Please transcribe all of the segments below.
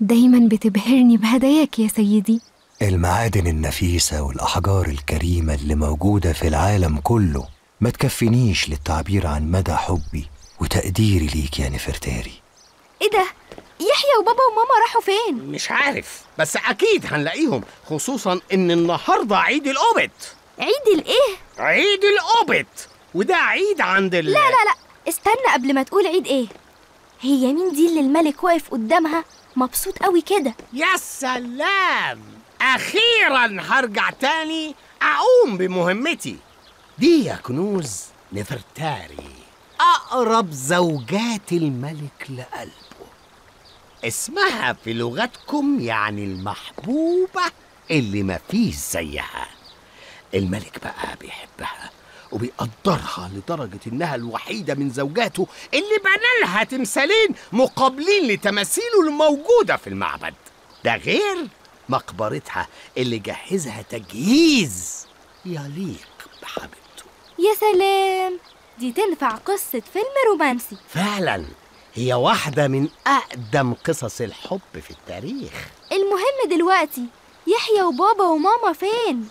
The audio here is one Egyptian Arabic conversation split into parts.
دايما بتبهرني بهداياك يا سيدي المعادن النفيسة والأحجار الكريمة اللي موجودة في العالم كله ما تكفينيش للتعبير عن مدى حبي وتقديري ليك يا نفرتاري ايه ده يحيى وبابا وماما راحوا فين مش عارف بس اكيد هنلاقيهم خصوصا ان النهارده عيد الاوبت عيد الايه عيد الاوبت وده عيد عند ال لا لا لا استنى قبل ما تقول عيد ايه هي مين دي اللي الملك واقف قدامها مبسوط قوي كده يا سلام اخيرا هرجع تاني اقوم بمهمتي دي يا كنوز نفرتاري اقرب زوجات الملك لقلبه اسمها في لغتكم يعني المحبوبة اللي مفيش زيها الملك بقى بيحبها وبيقدرها لدرجة إنها الوحيدة من زوجاته اللي بنى لها تمثالين مقابلين لتماثيله الموجودة في المعبد ده غير مقبرتها اللي جهزها تجهيز يليق بحبيبته يا سلام دي تنفع قصة فيلم رومانسي فعلا هي واحدة من أقدم قصص الحب في التاريخ المهم دلوقتي يحيى وبابا وماما فين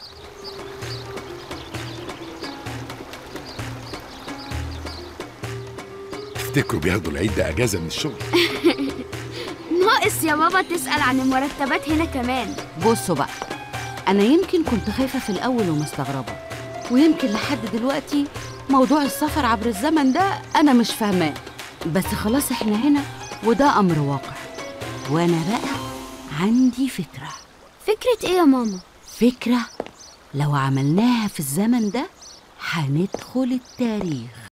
تفتكروا بياخدوا العيد ده اجازه من الشغل ناقص يا بابا تسأل عن المرتبات هنا كمان بصوا بقى أنا يمكن كنت خايفة في الأول ومستغربة ويمكن لحد دلوقتي موضوع السفر عبر الزمن ده أنا مش فاهماه بس خلاص إحنا هنا وده أمر واقع وأنا بقى عندي فكرة فكرة ايه يا ماما؟ فكرة لو عملناها في الزمن ده هندخل التاريخ